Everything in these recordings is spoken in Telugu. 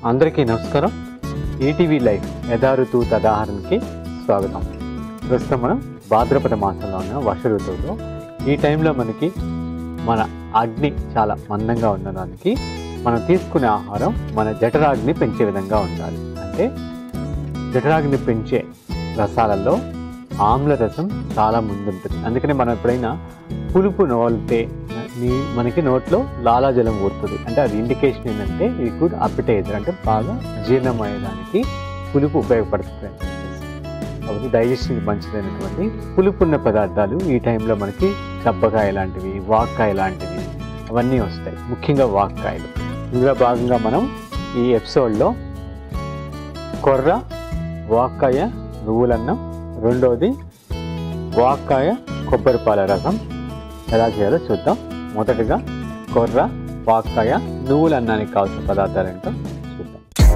అందరికీ నమస్కారం ఈటీవీ లైవ్ యథారుతు తదాహరణకి స్వాగతం ప్రస్తుతం మనం భాద్రపద మాసంలో ఉన్న వర్ష ఋతువులో ఈ టైంలో మనకి మన అగ్ని చాలా మందంగా ఉండడానికి మనం తీసుకునే ఆహారం మన జఠరాగ్ని పెంచే విధంగా ఉండాలి అంటే జఠరాగ్ని పెంచే రసాలలో ఆమ్ల రసం చాలా ముందుంటుంది అందుకని మనం ఎప్పుడైనా పులుపు నోలితే నీ మనకి నోట్లో లాలాజలం ఊరుతుంది అంటే అది ఇండికేషన్ ఏంటంటే ఇది గుడ్ అపిటైజర్ అంటే బాగా జీర్ణమయ్యడానికి పులుపు ఉపయోగపడుతుంది అని చెప్పేసి. కాబట్టి డైజెషన్కి మంచిదైనటువంటి పులుపు ఉన్న పదార్థాలు ఈ టైంలో మనకి దబ్బకాయ లాంటివి వాక్కాయ లాంటివి అవన్నీ వస్తాయి ముఖ్యంగా వాక్కాయలు ఇందులో భాగంగా మనం ఈ ఎపిసోడ్లో కొర్ర వాక్కాయ నువ్వులన్నం రెండోది వాక్కాయ కొబ్బరిపాల రసం ఎలా చేయాలో చూద్దాం మొదటగా కొర్ర వాక్కాయ నువ్వుల అన్నానికి కావాల్సిన పదార్థాలు ఏంటో చూద్దాం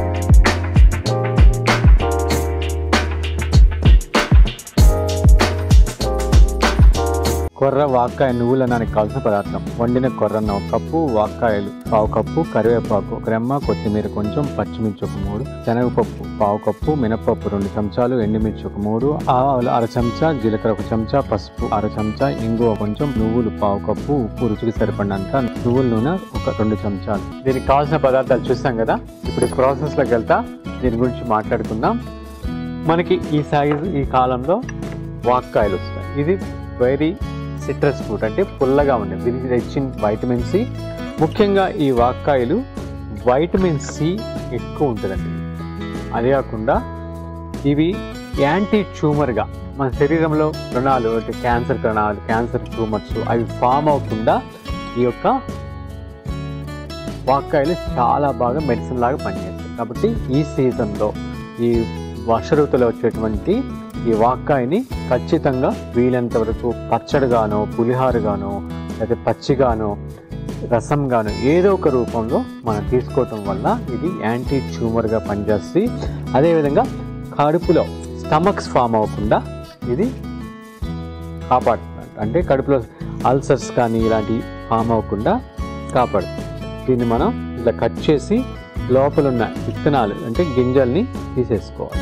కొర్ర వాక్కాయ నువ్వుల అన్నానికి కావాల్సిన పదార్థం వండిన కొర్రన్న ఒక కప్పు వాక్కాయలు పావు కప్పు కరివేపాకు ఒక రెమ్మ కొత్తిమీర కొంచెం పచ్చిమిర్చి ఒక మూడు శనగపప్పు పావు కప్పు మినపప్పు రెండు చెంచాలు ఎండుమిర్చి ఒక మూడు ఆవాలు అర చెంచా జీలకర్ర ఒక చెంచా పసుపు అర చెంచా ఇంగువ కొంచెం నువ్వులు పావు కప్పు ఉప్పు రుచికి సరిపడినంత నువ్వుల నూనె ఒక రెండు చెంచాలు దీనికి కావాల్సిన పదార్థాలు చూస్తాం కదా ఇప్పుడు ప్రాసెస్లోకి వెళ్తా దీని గురించి మాట్లాడుకుందాం మనకి ఈ సైజు ఈ కాలంలో వాక్కాయలు వస్తాయి ఇది వెరీ సిట్రస్ ఫ్రూట్ అంటే పుల్లగా ఉండే దీనికి రిచ్ ఇన్ వైటమిన్ సి ముఖ్యంగా ఈ వాక్కాయలు వైటమిన్ సి ఎక్కువ ఉంటుందండి అదే కాకుండా ఇవి యాంటీ ట్యూమర్గా మన శరీరంలో కణాలు అంటే క్యాన్సర్ కణాలు క్యాన్సర్ ట్యూమర్స్ అవి ఫామ్ అవ్వకుండా ఈ యొక్క వాక్కాయలు చాలా బాగా మెడిసిన్ లాగా పనిచేస్తాయి కాబట్టి ఈ సీజన్లో ఈ వర్ష ఋతువులో వచ్చేటువంటి ఈ వాక్కాయని ఖచ్చితంగా వీలైనంత వరకు పచ్చడిగానో పులిహారగానో లేకపోతే పచ్చిగానో రసంగాను ఏదో ఒక రూపంలో మనం తీసుకోవటం వల్ల ఇది యాంటీ ట్యూమర్గా పనిచేస్తుంది అదేవిధంగా కడుపులో స్టమక్స్ ఫామ్ అవ్వకుండా ఇది కాపాడుతుంది అంటే కడుపులో అల్సర్స్ కానీ ఇలాంటివి ఫామ్ అవ్వకుండా కాపాడుతుంది దీన్ని మనం ఇలా కట్ చేసి లోపల ఉన్న విత్తనాలు అంటే గింజల్ని తీసేసుకోవాలి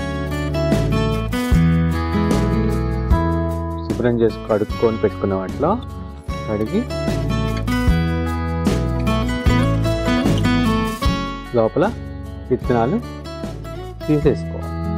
శుభ్రం చేసి కడుక్కొని పెట్టుకున్న వాటిలో కడిగి లోపల విత్తనాలు తీసేసుకోవాలి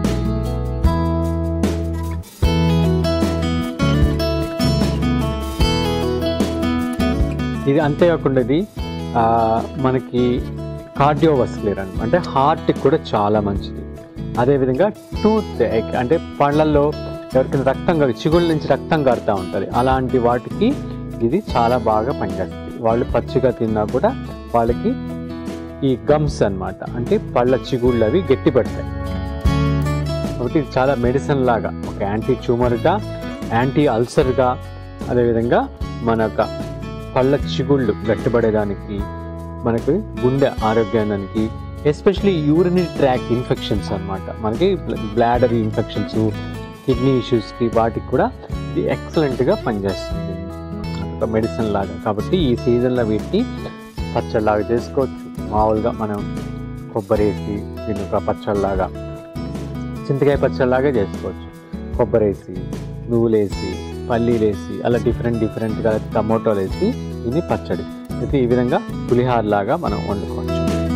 ఇది అంతేకాకుండా ఇది ఆ, మనకి కార్డియోవస్కులర్ అనమాట అంటే హార్ట్కి కూడా చాలా మంచిది అదేవిధంగా టూత్ ఎక్ అంటే పళ్ళల్లో ఎవరికైనా రక్తం కాదు చిగుళ్ళ నుంచి రక్తం కారుతూ ఉంటుంది అలాంటి వాటికి ఇది చాలా బాగా పనిచేస్తుంది వాళ్ళు పచ్చిగా తిన్నా కూడా వాళ్ళకి ఈ గమ్స్ అన్నమాట అంటే పళ్ళ చిగుళ్ళు అవి గట్టి పడతాయి కాబట్టి ఇది చాలా మెడిసిన్ లాగా ఒక యాంటీ ట్యూమర్గా యాంటీ అల్సర్గా అదేవిధంగా మన యొక్క పళ్ళ చిగుళ్ళు గట్టిపడేదానికి మనకి గుండె ఆరోగ్యానికి ఎస్పెషలీ యూరినరీ ట్రాక్ ఇన్ఫెక్షన్స్ అన్నమాట మనకి బ్లాడర్ ఇన్ఫెక్షన్స్ కిడ్నీ ఇష్యూస్కి వాటికి కూడా ఇది ఎక్సలెంట్గా పనిచేస్తుంది ఒక మెడిసిన్ లాగా కాబట్టి ఈ సీజన్లో వీటిని పచ్చడిలాగా చేసుకోవచ్చు మామూలుగా మనం కొబ్బరి వేసి దీని ఒక పచ్చడిలాగా చింతకాయ పచ్చడిలాగా చేసుకోవచ్చు కొబ్బరి వేసి నువ్వులు వేసి పల్లీలు వేసి అలా డిఫరెంట్ డిఫరెంట్గా టమోటాలు వేసి ఇది పచ్చడి అయితే ఈ విధంగా పులిహార లాగా మనం వండుకోవచ్చు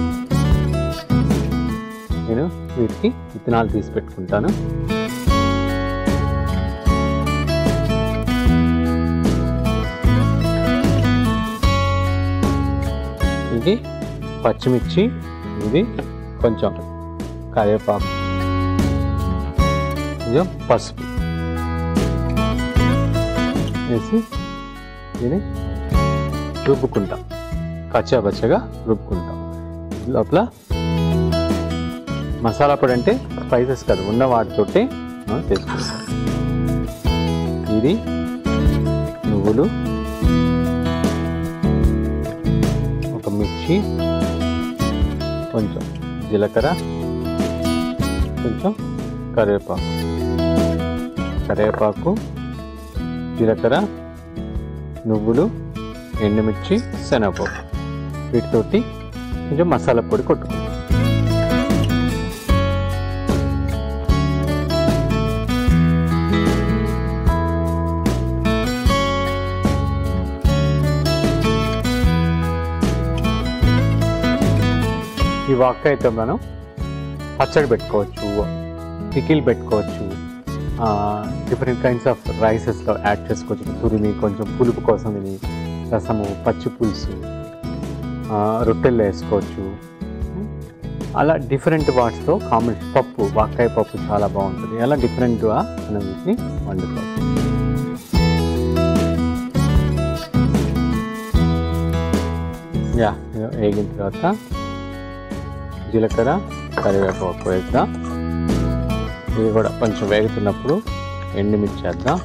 నేను వీటికి విత్తనాలు తీసి పెట్టుకుంటాను ఇది పచ్చిమిర్చి ఇది కొంచెం కరివేపాకు కొంచెం పసుపు వేసి ఇది రుబ్బుకుంటాం కచ్చా పచ్చగా రుబ్బుకుంటాం లోపల మసాలా పొడి అంటే స్పైసెస్ కాదు ఉన్న వాటితోటి మనం చేసుకుంటాం ఇది నువ్వులు ఒక మిర్చి కొంచెం జీలకర్ర కొంచెం కరివేపాకు కరివేపాకు జీలకర్ర నువ్వులు ఎండుమిర్చి శనగపప్పు వీటితోటి కొంచెం మసాలా పొడి కొట్టుకుంటాం వాక్కాయతో మనం పచ్చడి పెట్టుకోవచ్చు పికిల్ పెట్టుకోవచ్చు డిఫరెంట్ కైండ్స్ ఆఫ్ రైసెస్లో యాడ్ చేసుకోవచ్చు తురిమి కొంచెం పులుపు కోసం ఇది రసము పచ్చి పులుసు ఆ, రొట్టెల్లో వేసుకోవచ్చు అలా డిఫరెంట్ వాట్స్తో కాంబినేషన్ పప్పు వాక్కాయ పప్పు చాలా బాగుంటుంది అలా డిఫరెంట్గా మనం వీటిని వండుకోవచ్చు యా ఇగో వేగిన తర్వాత జీలకర్ర కరివేపాకు వేద్దాం ఇది కూడా కొంచెం వేగుతున్నప్పుడు ఎండుమిర్చి వేద్దాం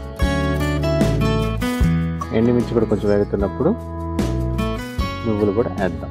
ఎండుమిర్చి కూడా కొంచెం వేగుతున్నప్పుడు నువ్వులు కూడా వేద్దాం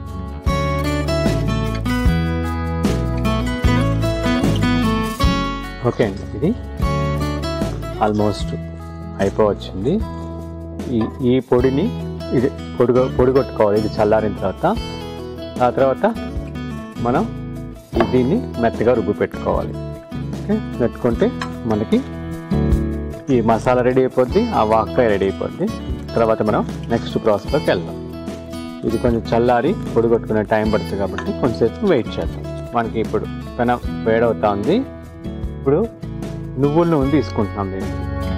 ఓకే అండి ఇది ఆల్మోస్ట్ అయిపోవచ్చింది ఈ ఈ పొడిని ఇది పొడి పొడి కొట్టుకోవాలి ఇది చల్లారిన తర్వాత ఆ తర్వాత మనం దీన్ని మెత్తగా రుబ్బు పెట్టుకోవాలి ఓకే పెట్టుకుంటే మనకి ఈ మసాలా రెడీ అయిపోద్ది ఆ వాక్కాయ రెడీ అయిపోద్ది తర్వాత మనం నెక్స్ట్ ప్రాసెస్లోకి వెళ్దాం ఇది కొంచెం చల్లారి పొడి కొట్టుకునే టైం పడుతుంది కాబట్టి కొంచెంసేపు వెయిట్ చేద్దాం మనకి ఇప్పుడు పెన వేడవుతా ఉంది ఇప్పుడు నువ్వుల నూనె తీసుకుంటున్నాం దీనికి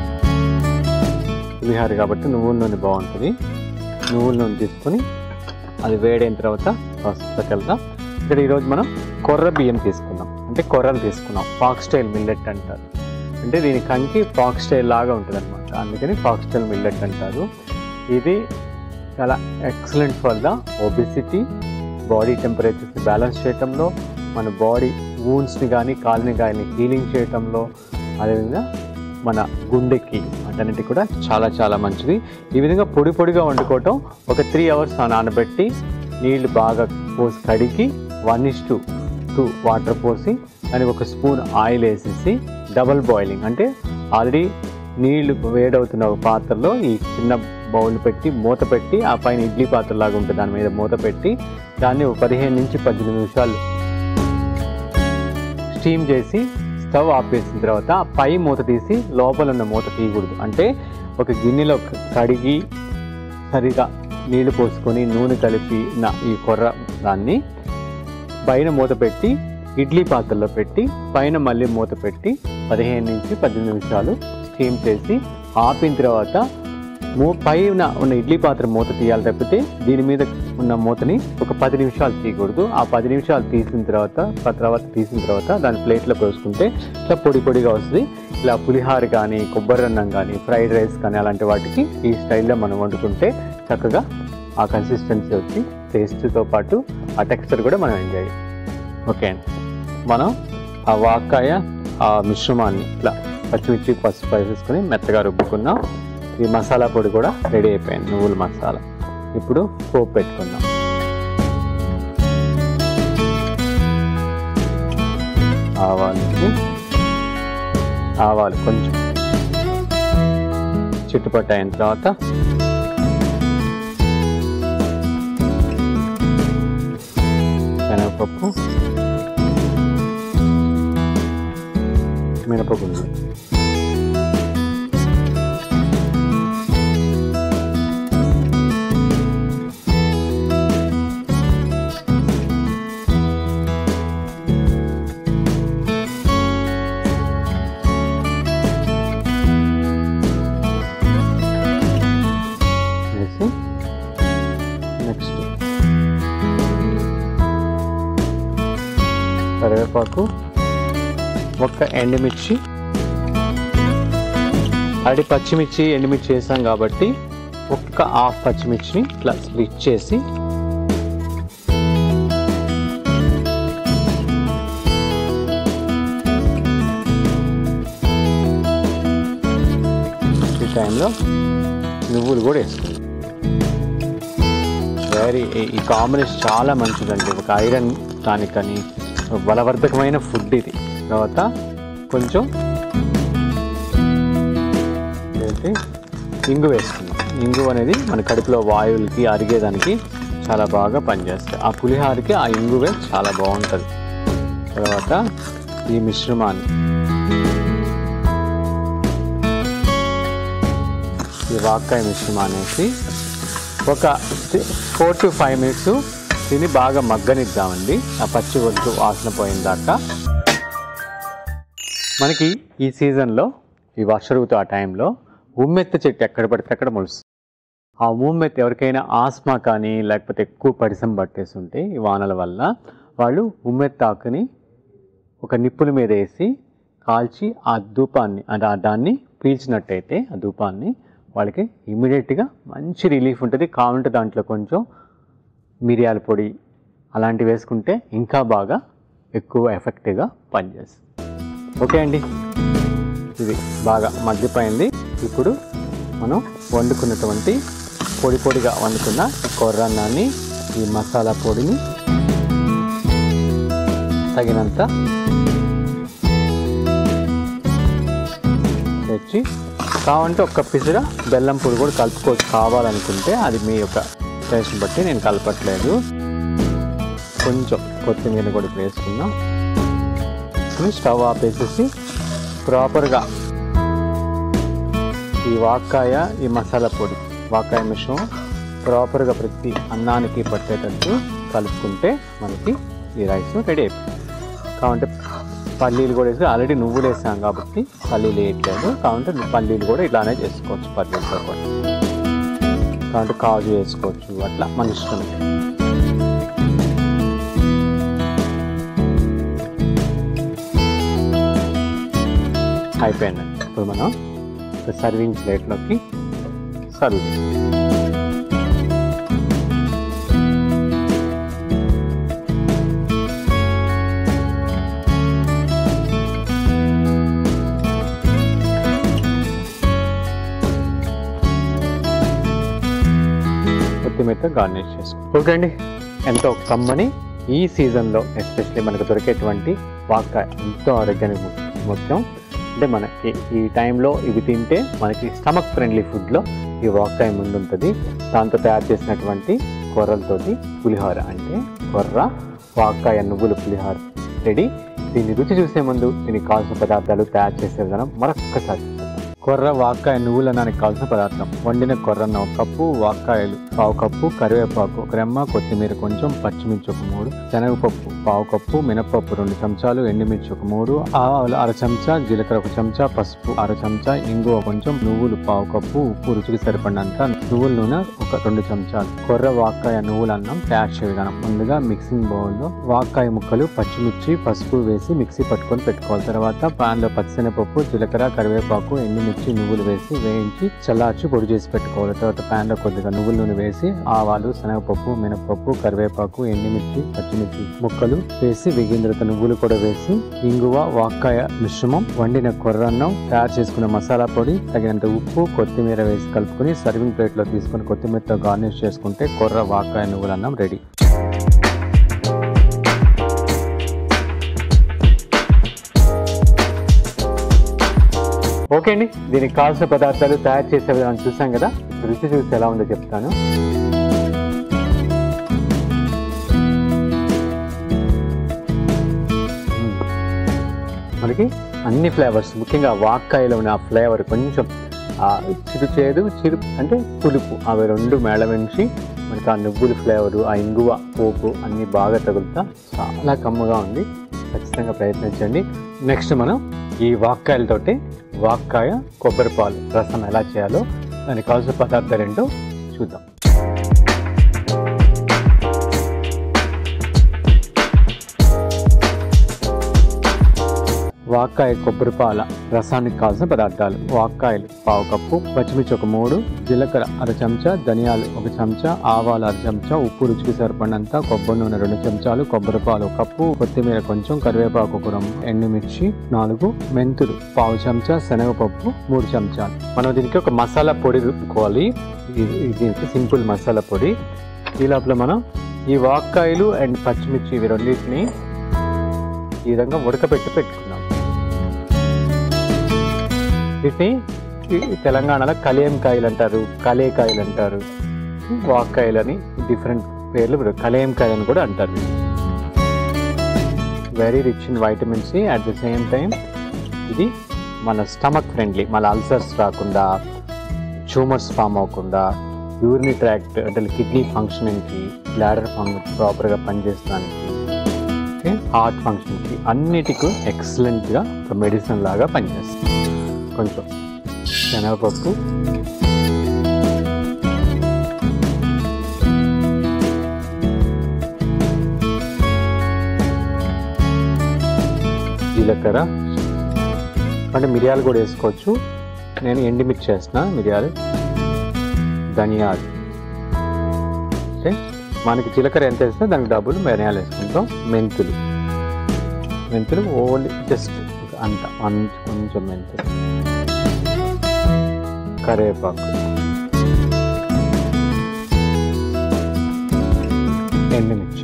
పులిహార కాబట్టి నువ్వుల నూనె బాగుంటుంది నువ్వుల నూనె తీసుకొని అది వేడైన తర్వాత ప్రాసెస్లోకి వెళ్దాం ఇక్కడ ఈరోజు మనం కొర్ర బియ్యం తీసుకున్నాం అంటే కొర్రలు తీసుకున్నాం ఫాక్ స్టైల్ మిల్లెట్ అంటారు అంటే దీని కంకి ఫాక్ స్టైల్ లాగా ఉంటుంది అనమాట అందుకని ఫాక్ స్టైల్ మిల్లెట్ అంటారు ఇది చాలా excellent for the obesity body temperatures balance చేయటంలో మన బాడీ వూన్స్ని కానీ కాలుని కానీ హీలింగ్ చేయటంలో అదేవిధంగా మన గుండెకి వాటన్నిటికి కూడా చాలా చాలా మంచిది ఈ విధంగా పొడి పొడిగా వండుకోవటం ఒక త్రీ అవర్స్ నానబెట్టి నీళ్లు బాగా పోసి కడిగి one is to two water పోసి దానికి ఒక స్పూన్ ఆయిల్ వేసేసి డబల్ బాయిలింగ్ అంటే ఆల్రెడీ నీళ్లు వేడవుతున్న ఒక పాత్రలో ఈ చిన్న బౌల్ పెట్టి మూత పెట్టి ఆ పైన ఇడ్లీ పాత్ర లాగా ఉంటుంది దాని మీద మూత పెట్టి దాన్ని ఒక పదిహేను నుంచి పద్దెనిమిది నిమిషాలు స్టీమ్ చేసి స్టవ్ ఆపేసిన తర్వాత ఆ పై మూత తీసి లోపల ఉన్న మూత తీయకూడదు అంటే ఒక గిన్నెలో క- కడిగి సరిగా నీళ్లు పోసుకొని నూనె కలిపి నా ఈ కొర్ర దాన్ని పైన మూత పెట్టి ఇడ్లీ పాత్రలో పెట్టి పైన మళ్ళీ మూత పెట్టి పదిహేను నుంచి పద్దెనిమిది నిమిషాలు స్టీమ్ చేసి ఆపిన తర్వాత మూ పైన ఉన్న ఇడ్లీ పాత్ర మూత తీయాలి తప్పితే దీని మీద ఉన్న మూతని ఒక పది నిమిషాలు తీయకూడదు ఆ పది నిమిషాలు తీసిన తర్వాత ఆ తర్వాత తీసిన తర్వాత దాని ప్లేట్లో పోసుకుంటే ఇట్లా పొడి పొడిగా వస్తుంది ఇలా పులిహార కానీ కొబ్బరి అన్నం కానీ ఫ్రైడ్ రైస్ కానీ అలాంటి వాటికి ఈ స్టైల్లో మనం వండుకుంటే చక్కగా ఆ కన్సిస్టెన్సీ వచ్చి టేస్ట్తో పాటు ఆ టెక్స్చర్ కూడా మనం ఎంజాయ్ ఓకే అండి మనం ఆ వాక్కాయ ఆ మిశ్రమాన్ని ఇట్లా పచ్చిమిర్చి పసుపు వేసేసుకొని మెత్తగా రుబ్బుకున్నాం ఈ మసాలా పొడి కూడా రెడీ అయిపోయింది నువ్వుల మసాలా ఇప్పుడు పోపు పెట్టుకుందాం ఆవాలకి ఆవాలు కొంచెం చుట్టుపట్టు అయిన తర్వాత శనగపప్పు మినపగుళ్ళు వేసి నెక్స్ట్ కరివేపాకు ఒక్క ఎండుమిర్చి అడి పచ్చిమిర్చి ఎండుమిర్చి వేసాం కాబట్టి ఒక్క హాఫ్ పచ్చిమిర్చిని ఇట్లా స్ప్లిట్ చేసి ఈ టైంలో నువ్వులు కూడా వేసుకుందాం వెరీ ఈ కాంబినేషన్ చాలా మంచిదండి ఒక ఐరన్ టానిక్ అని బలవర్ధకమైన ఫుడ్ ఇది తర్వాత కొంచెం ఏంటి ఇంగు వేసుకున్నాం ఇంగు అనేది మన కడుపులో వాయువులకి అరిగేదానికి చాలా బాగా పనిచేస్తాయి ఆ పులిహారకి ఆ ఇంగువే చాలా బాగుంటుంది తర్వాత ఈ మిశ్రమాన్ని ఈ వాక్కాయ మిశ్రమాన్ని వేసి ఒక ఫోర్ టు ఫైవ్ మినిట్స్ దీన్ని బాగా మగ్గనిద్దామండి ఆ పచ్చి వద్దు వాసన పోయిన దాకా మనకి ఈ సీజన్లో ఈ వర్ష ఋతువు ఆ టైంలో ఉమ్మెత్త చెట్టు ఎక్కడ పడితే అక్కడ మొలుస్తుంది ఆ ఉమ్మెత్త ఎవరికైనా ఆస్మా కానీ లేకపోతే ఎక్కువ పరిసం పట్టేసి ఉంటే ఈ వానల వల్ల వాళ్ళు ఉమ్మెత్త ఆకుని ఒక నిప్పుల మీద వేసి కాల్చి ఆ ధూపాన్ని అంటే ఆ దాన్ని పీల్చినట్టయితే ఆ ధూపాన్ని వాళ్ళకి ఇమీడియట్గా మంచి రిలీఫ్ ఉంటుంది కావాలంటే దాంట్లో కొంచెం మిరియాల పొడి అలాంటివి వేసుకుంటే ఇంకా బాగా ఎక్కువ ఎఫెక్టివ్గా పనిచేస్తుంది ఓకే అండి ఇది బాగా మగ్గిపోయింది ఇప్పుడు మనం వండుకున్నటువంటి పొడి పొడిగా వండుకున్న ఈ కొర్రన్నాన్ని ఈ మసాలా పొడిని తగినంత తెచ్చి కావాలంటే ఒక్క పిసిర బెల్లం పొడి కూడా కలుపుకోవచ్చు కావాలనుకుంటే అది మీ యొక్క టేస్ట్ బట్టి నేను కలపట్లేదు కొంచెం కొత్తిమీర కూడా వేసుకుందాం ఇప్పుడు స్టవ్ ఆపేసేసి ప్రాపర్గా ఈ వాక్కాయ ఈ మసాలా పొడి వాక్కాయ మిశ్రమం ప్రాపర్గా ప్రతి అన్నానికి పట్టేటట్టు కలుపుకుంటే మనకి ఈ రైస్ రెడీ అయిపోయింది కావాలంటే పల్లీలు కూడా వేసి ఆల్రెడీ నువ్వులు వేసాం కాబట్టి పల్లీలు వేయట్లేదు కావాలంటే పల్లీలు కూడా ఇట్లానే చేసుకోవచ్చు పల్లీలతో పాటు కావాలంటే కాజు వేసుకోవచ్చు అట్లా మన ఇష్టం అయిపోయిందండి ఇప్పుడు మనం సర్వింగ్ ప్లేట్లోకి సర్వ్ చేస్తాం. కొత్తిమీరతో గార్నిష్ చేసుకో ఓకే అండి ఎంతో కమ్మని ఈ సీజన్లో ఎస్పెషల్లీ మనకు దొరికేటువంటి వాక్కాయ ఎంతో ఆరోగ్యానికి ము- ముఖ్యం అంటే మనకి ఈ టైంలో ఇవి తింటే మనకి స్టమక్ ఫ్రెండ్లీ ఫుడ్లో ఈ వాక్కాయ ముందు ఉంటుంది దాంతో తయారు చేసినటువంటి కొర్రలతోటి పులిహోర అంటే కొర్ర వాక్కాయ నువ్వుల పులిహోర రెడీ దీన్ని రుచి చూసే ముందు దీనికి కావాల్సిన పదార్థాలు తయారు చేసే విధానం మరొక్కసారి చూద్దాం. కొర్ర వాక్కాయ నువ్వుల అన్నానికి కావాల్సిన పదార్థం వండిన కొర్రన్న ఒక కప్పు వాక్కాయలు పావు కప్పు కరివేపాకు ఒక రెమ్మ కొత్తిమీర కొంచెం పచ్చిమిర్చి ఒక మూడు శనగపప్పు పావు కప్పు మినపప్పు రెండు చెంచాలు ఎండుమిర్చి ఒక మూడు ఆవాలు అర చెంచా జీలకర్ర ఒక చెంచా పసుపు అర చెంచా ఇంగువ కొంచెం నువ్వులు పావు కప్పు ఉప్పు రుచికి సరిపడినంత నువ్వుల నూనె ఒక రెండు చెంచాలు కొర్ర వాక్కాయ నువ్వుల అన్నం తయారు చేయ విధానం ముందుగా మిక్సింగ్ బౌల్లో వాక్కాయ ముక్కలు పచ్చిమిర్చి పసుపు వేసి మిక్సీ పట్టుకొని పెట్టుకోవాలి తర్వాత పాన్ లో పచ్చిశనగపప్పు జీలకర్ర కరివేపాకు ఎండుమిర్చి నువ్వులు వేసి వేయించి చల్లార్చి పొడి చేసి పెట్టుకోవాలి తర్వాత పాన్ లో కొద్దిగా నువ్వుల నూనె వేసి ఆవాలు శనగపప్పు మినపప్పు కరివేపాకు ఎండుమిర్చి పచ్చిమిర్చి ముక్కలు వేసి వేగిన తర్వాత నువ్వులు కూడా వేసి ఇంగువ వాక్కాయ మిశ్రమం వండిన కొర్రన్నం తయారు చేసుకున్న మసాలా పొడి తగినంత ఉప్పు కొత్తిమీర వేసి కలుపుకొని సర్వింగ్ ప్లేట్ లో తీసుకొని కొత్తిమీరతో గార్నిష్ చేసుకుంటే కొర్ర వాక్కాయ నువ్వుల అన్నం రెడీ ఓకే అండి దీనికి కావాల్సిన పదార్థాలు తయారు చేసే విధానం చూసాం కదా రుచి చూసి ఎలా ఉందో చెప్తాను మ్మ్. మనకి అన్ని ఫ్లేవర్స్ ముఖ్యంగా వాక్కాయలో ఉన్న ఆ ఫ్లేవర్ కొంచెం ఆ చిరు చేదు చిరు అంటే పులుపు అవి రెండు మేళవించి మనకి ఆ నువ్వుల ఫ్లేవరు ఆ ఇంగువ పోపు అన్నీ బాగా తగులుతా చాలా కమ్మగా ఉంది ఖచ్చితంగా ప్రయత్నించండి నెక్స్ట్ మనం ఈ వాక్కాయలతోటి వాక్కాయ కొబ్బరి పాలు రసం ఎలా చేయాలో దానికి కావాల్సిన పదార్థాలు ఏంటో చూద్దాం వాక్కాయ కొబ్బరి పాల రసానికి కావాల్సిన పదార్థాలు వాక్కాయలు పావు కప్పు పచ్చిమిర్చి ఒక మూడు జీలకర్ర అర చెంచా ధనియాలు ఒక చెంచా ఆవాలు అర చెంచా ఉప్పు రుచికి సరిపడినంత కొబ్బరి నూనె రెండు చెంచాలు కొబ్బరి పాలు ఒక కప్పు కొత్తిమీర కొంచెం కరివేపాకు ఒక రొమ్ము ఎండుమిర్చి నాలుగు మెంతులు పావు చెంచా శనగపప్పు మూడు చెంచాలు మనం దీనికి ఒక మసాలా పొడి రుబ్బుకోవాలి ఇది- ఇది దీనికి సింపుల్ మసాలా పొడి ఈ లోపల మనం ఈ వాక్కాయలు అండ్ పచ్చిమిర్చి ఇవి రెండింటిని ఈ విధంగా ఉడకబెట్టి పెట్టుకున్నాం వీటిని ఈ తెలంగాణలో కలేంకాయలు అంటారు కలేకాయలు అంటారు వాక్కాయలు అని డిఫరెంట్ పేర్లు పెడతారు. కలేంకాయలు అని కూడా అంటారు very rich in vitamin C at the same time ఇది మన స్టమక్ ఫ్రెండ్లీ మన అల్సర్స్ రాకుండా ట్యూమర్స్ ఫామ్ అవ్వకుండా యూరినరీ ట్రాక్ట్ అంటే కిడ్నీ ఫంక్షనింగ్కి బ్లాడర్ ఫంక్షన్ ప్రాపర్గా పనిచేయడానికి ఓకే హార్ట్ ఫంక్షన్కి అన్నిటికీ ఎక్సలెంట్గా ఒక మెడిసిన్ లాగా పనిచేస్తుంది కొంచెం శనగపప్పు జీలకర్ర అంటే మిరియాలు కూడా వేసుకోవచ్చు నేను ఎండిమిర్చి చేసిన మిరియాలు ధనియాలు ఓకే మనకి జీలకర్ర ఎంత వేస్తే దానికి డబ్బులు ధనియాలు వేసుకుంటాం మెంతులు మెంతులు ఓన్లీ జస్ట్ అంత అంత కొంచెం మెంతులు కరివేపాకు ఎండుమిర్చి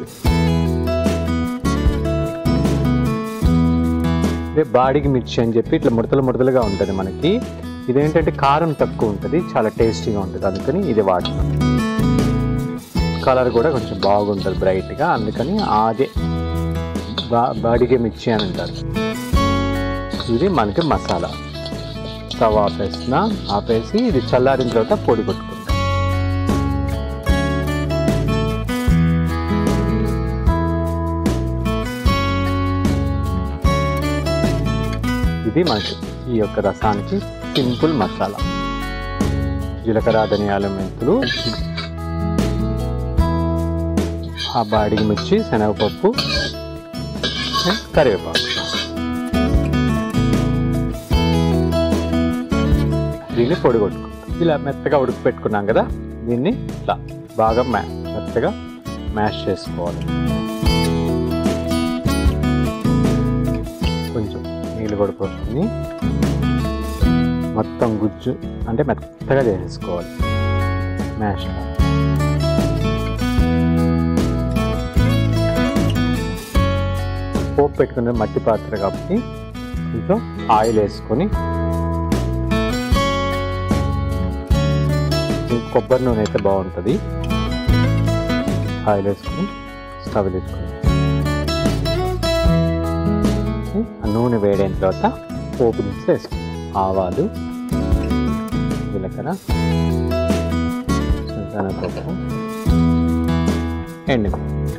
ఇదే బాడికి మిర్చి అని చెప్పి ఇట్లా ముడతలు ముడతలుగా ఉంటుంది మనకి ఇదేంటంటే కారం తక్కువ ఉంటుంది చాలా టేస్టీగా ఉంటుంది అందుకని ఇది వాడతాం కలర్ కూడా కొంచెం బాగుంటుంది బ్రైట్గా అందుకని అదే బా బాడిగే మిర్చి అని అంటారు ఇది మనకి మసాలా స్టవ్ ఆపేసిన ఆపేసి ఇది చల్లారిన తర్వాత పొడి కొట్టుకుంటాం ఇది మనకి ఈ యొక్క రసానికి సింపుల్ మసాలా జీలకర్ర ధనియాలు మెంతులు ఆ బాడిగి మిర్చి శనగపప్పు and కరివేపాకు దీన్ని పొడి కొట్టుకుంటాం ఇలా మెత్తగా ఉడికి పెట్టుకున్నాం కదా దీన్ని ఇట్లా బాగా మ్యా మెత్తగా మ్యాష్ చేసుకోవాలి కొంచెం నీళ్ళు కూడా పోసుకొని మొత్తం గుజ్జు అంటే మెత్తగా చేసేసుకోవాలి మ్యాష్ పోపు పెట్టుకునే మట్టి పాత్ర కాబట్టి కొంచెం ఆయిల్ వేసుకొని ఈ కొబ్బరి నూనె అయితే బాగుంటుంది ఆయిల్ వేసుకొని స్టవ్ వేసుకొని ఆ నూనె వేడైన తర్వాత పోపు దించి వేసుకుంటాం ఆవాలు జీలకర్ర శనగపప్పు ఎండు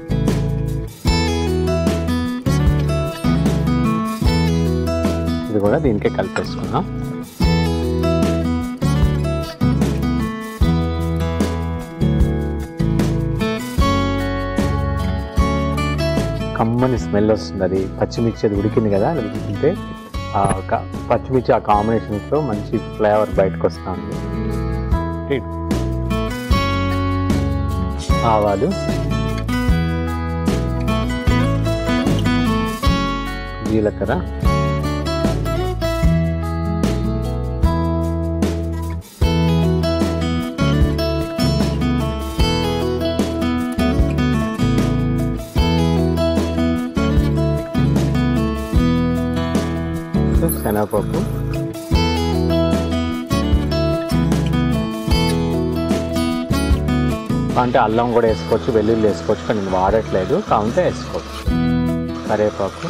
ఇది కూడా దీనికే కలిపేసుకున్నాం కమ్మని స్మెల్ వస్తుంది అది పచ్చిమిర్చి అది ఉడికింది కదా అది ఉడికింటే ఆ క- పచ్చిమిర్చి ఆ కాంబినేషన్తో మంచి ఫ్లేవర్ బయటకు వస్తుంది రైట్. ఆవాలు జీలకర్ర శనగపప్పు అంటే అల్లం కూడా వేసుకోవచ్చు వెల్లుల్లి వేసుకోవచ్చు కానీ నేను వాడట్లేదు కావుంటే వేసుకోవచ్చు కరివేపాకు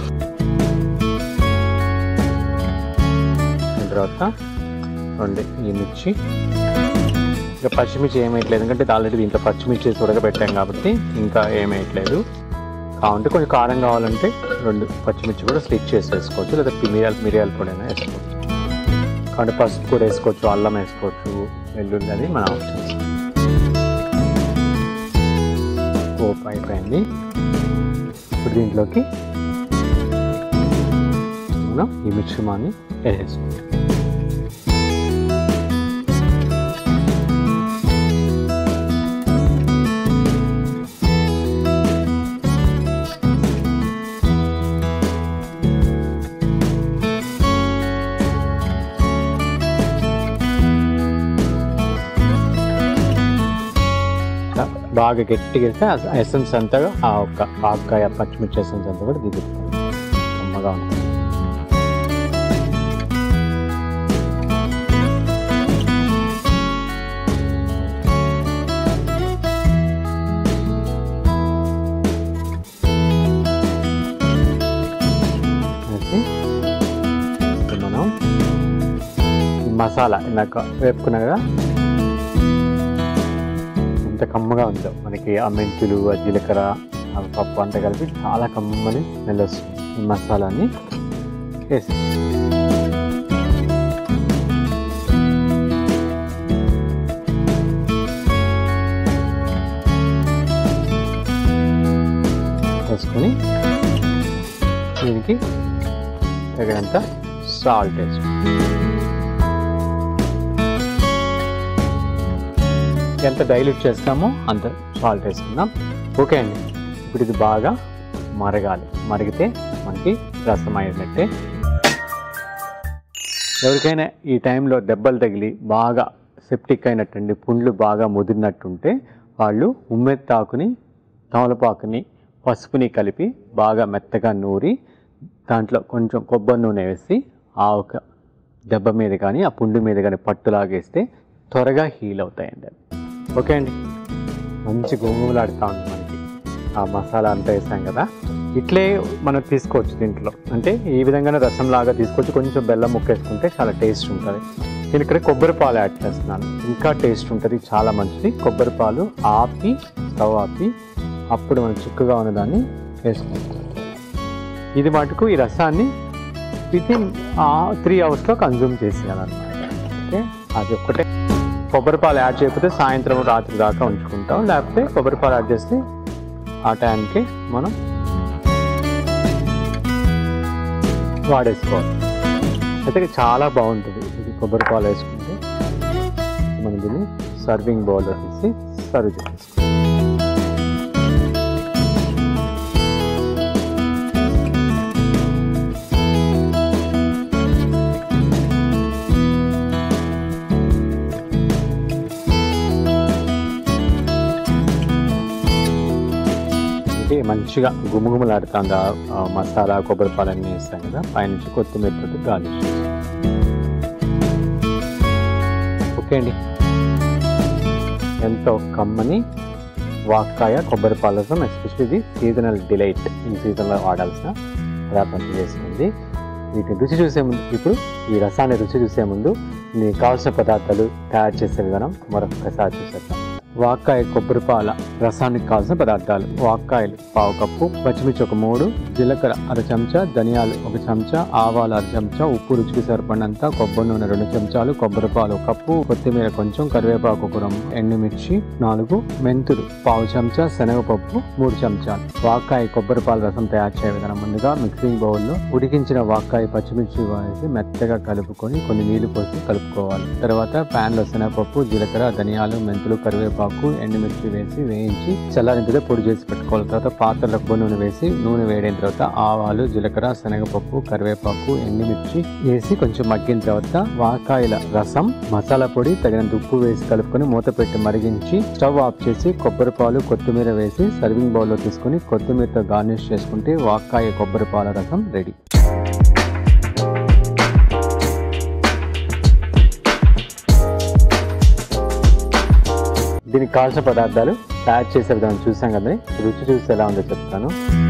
దాని తర్వాత రెండు ఈ మిర్చి ఇంకా పచ్చిమిర్చి ఏమేయట్లేదు ఎందుకంటే ఆల్రెడీ దీంట్లో పచ్చిమిర్చి ఉడకబెట్టాం కాబట్టి ఇంకా ఏమేయట్లేదు కావాలంటే కొంచెం కారం కావాలంటే రెండు పచ్చిమిర్చి కూడా స్టిచ్ చేసి వేసుకోవచ్చు లేదా మిరియాలు మిరియాల పొడి అయినా వేసుకోవచ్చు కాబట్టి పసుపు కూడా వేసుకోవచ్చు అల్లం వేసుకోవచ్చు వెల్లుల్లి అది మన ఆప్షన్స్ పోపు అయిపోయింది ఇప్పుడు దీంట్లోకి మనం ఈ మిశ్రమాన్ని వేసేసుకోవాలి ఇట్లా బాగా గట్టిగా వేస్తే ఆ ఎసెన్స్ అంతా ఆ ఒక్క ఆకాయ పచ్చిమిర్చి ఎసెన్స్ అంతా కూడా దిగుతుంది కమ్మగా ఉంటుంది వేసి ఇప్పుడు మనం ఈ మసాలా ఇందాక వేపుకున్నా కదా ఎంత కమ్మగా ఉందో మనకి ఆ మెంతులు ఆ జీలకర్ర ఆ పప్పు అంతా కలిపి చాలా కమ్మని స్మెల్ వస్తుంది ఈ మసాలాని వేసి వేసుకొని దీనికి తగినంత సాల్ట్ వేసుకుంటాం ఎంత డైల్యూట్ చేస్తామో అంత సాల్ట్ వేసుకుందాం ఓకే అండి ఇప్పుడు ఇది బాగా మరగాలి మరిగితే మనకి రసం అయినట్టే ఎవరికైనా ఈ టైంలో దెబ్బలు తగిలి బాగా సెప్టిక్ అయినట్టుండి పుండ్లు బాగా ముదిరినట్టుంటే వాళ్ళు ఉమ్మెత్తాకుని తమలపాకుని పసుపుని కలిపి బాగా మెత్తగా నూరి దాంట్లో కొంచెం కొబ్బరి నూనె వేసి ఆ ఒక దెబ్బ మీద కానీ ఆ పుండు మీద కానీ పట్టులాగేస్తే త్వరగా హీల్ అవుతాయండి అవి ఓకే అండి మంచి గుమగుమలాడుతూ ఉంది మనకి ఆ మసాలా అంతా వేసాం కదా ఇట్లే మనం తీసుకోవచ్చు దీంట్లో అంటే ఈ విధంగానే రసం లాగా తీసుకోవచ్చు కొంచెం బెల్లం ముక్కేసుకుంటే చాలా టేస్ట్ ఉంటుంది నేను ఇక్కడ కొబ్బరి పాలు యాడ్ చేస్తున్నాను ఇంకా టేస్ట్ ఉంటుంది చాలా మంచిది కొబ్బరి పాలు ఆపి స్టవ్ ఆపి అప్పుడు మనం చిక్కుగా ఉన్నదాన్ని వేసుకుంటాం ఇది మటుకు ఈ రసాన్ని విత్ ఇన్ త్రీ అవర్స్లో కన్జ్యూమ్ చేసేయాలన్నమాట ఓకే అది ఒక్కటే కొబ్బరి పాలు యాడ్ చేయకపోతే సాయంత్రం రాత్రి దాకా ఉంచుకుంటాం లేకపోతే కొబ్బరి పాలు యాడ్ చేస్తే ఆ టైంకి మనం వాడేసుకోవాలి అయితే చాలా బాగుంటుంది ఇది కొబ్బరి పాలు వేసుకుంటే మనం దీన్ని సర్వింగ్ బౌల్లో తీసి సర్వ్ చేసుకోవాలి అంటే మంచిగా గుమగుమలాడుతుంది ఆ ఆ మసాలా కొబ్బరి పాలన్నీ వేస్తాం కదా పైనుంచి కొత్తిమీర తోటి గార్నిష్ ఓకే అండి ఎంతో కమ్మని వాక్కాయ కొబ్బరి పాల రసం ఎస్పెషల్లీ ఇది సీజనల్ డిలైట్ ఈ సీజన్లో వాడాల్సిన పదార్థం చేసుకుంది వీటిని రుచి చూసే ముందు ఇప్పుడు ఈ రసాన్ని రుచి చూసే ముందు దీనికి కావాల్సిన పదార్థాలు తయారు చేసే విధానం మరొకసారి చూసేద్దాం వాక్కాయ కొబ్బరి పాల రసానికి కావాల్సిన పదార్థాలు వాక్కాయలు పావు కప్పు పచ్చిమిర్చి ఒక మూడు జీలకర్ర అర చెంచా ధనియాలు ఒక చెంచా ఆవాలు అర చెంచా ఉప్పు రుచికి సరిపడినంత కొబ్బరి నూనె రెండు చెంచాలు కొబ్బరి పాలు ఒక కప్పు కొత్తిమీర కొంచెం కరివేపాకు ఒక రమ్ము ఎండుమిర్చి నాలుగు మెంతులు పావు చెంచా శనగపప్పు మూడు చెంచాలు వాక్కాయ కొబ్బరి పాల రసం తయారు చేయ విధానం ముందుగా మిక్సింగ్ బౌల్లో ఉడికించిన వాక్కాయ పచ్చిమిర్చి వేసి మెత్తగా కలుపుకొని కొన్ని నీళ్లు పోసి కలుపుకోవాలి తర్వాత పాన్ లో శనగపప్పు జీలకర్ర ధనియాలు మెంతులు కరివేపాకు ఎండుమిర్చి వేసి వేయించి చల్లారింపితే పొడి చేసి పెట్టుకోవాలి తర్వాత పాత్రలో కొబ్బరి నూనె వేసి నూనె వేడైన తర్వాత ఆవాలు జీలకర్ర శనగపప్పు కరివేపాకు ఎండుమిర్చి వేసి కొంచెం మగ్గిన తర్వాత వాకాయల రసం మసాలా పొడి తగినంత ఉప్పు వేసి కలుపుకొని మూత పెట్టి మరిగించి స్టవ్ ఆఫ్ చేసి కొబ్బరి పాలు కొత్తిమీర వేసి సర్వింగ్ బౌల్లో తీసుకొని కొత్తిమీరతో గార్నిష్ చేసుకుంటే వాకాయ కొబ్బరి పాల రసం రెడీ దీనికి కావాల్సిన పదార్థాలు తయారు చేసే విధానం చూసాం కదా రుచి చూసి ఎలా ఉందో చెప్తాను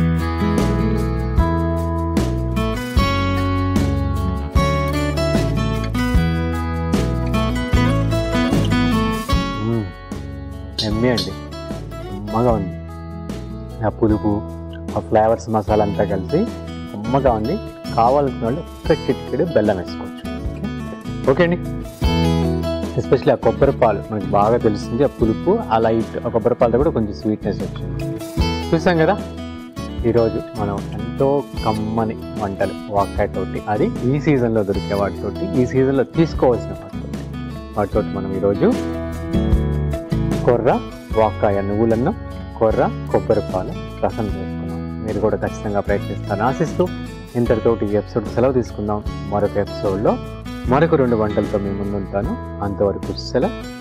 మ్మ్. ఎమ్మి అండి అమ్మగా ఉంది ఆ పులుపు ఆ ఫ్లేవర్స్ మసాలా అంతా కలిసి అమ్మగా ఉంది కావాల్సిన వాళ్ళు ఒక్క చిటికెడు బెల్లం వేసుకోవచ్చు ఓకే? ఓకే అండి ఎస్పెషల్లీ ఆ కొబ్బరి పాలు మనకి బాగా తెలుస్తుంది ఆ పులుపు ఆ లైట్ ఆ కొబ్బరి పాలతో కూడా కొంచెం స్వీట్నెస్ వచ్చింది చూసాం కదా ఈరోజు మనం ఎంతో కమ్మని వంటలు వాకాయతోటి అది ఈ సీజన్లో దొరికే వాటితోటి ఈ సీజన్లో తీసుకోవాల్సిన వాటితోటి వాటితోటి మనం ఈరోజు కొర్ర వాకాయ నువ్వులన్న కొర్ర కొబ్బరి పాలు రసం చేసుకున్నాం మీరు కూడా ఖచ్చితంగా ప్రయత్నిస్తారని ఆశిస్తూ ఇంతటితోటి ఈ ఎపిసోడ్ సెలవు తీసుకుందాం మరొక ఎపిసోడ్లో మరొక రెండు వంటలతో మీ ముందుంటాను అంతవరకు సెలవు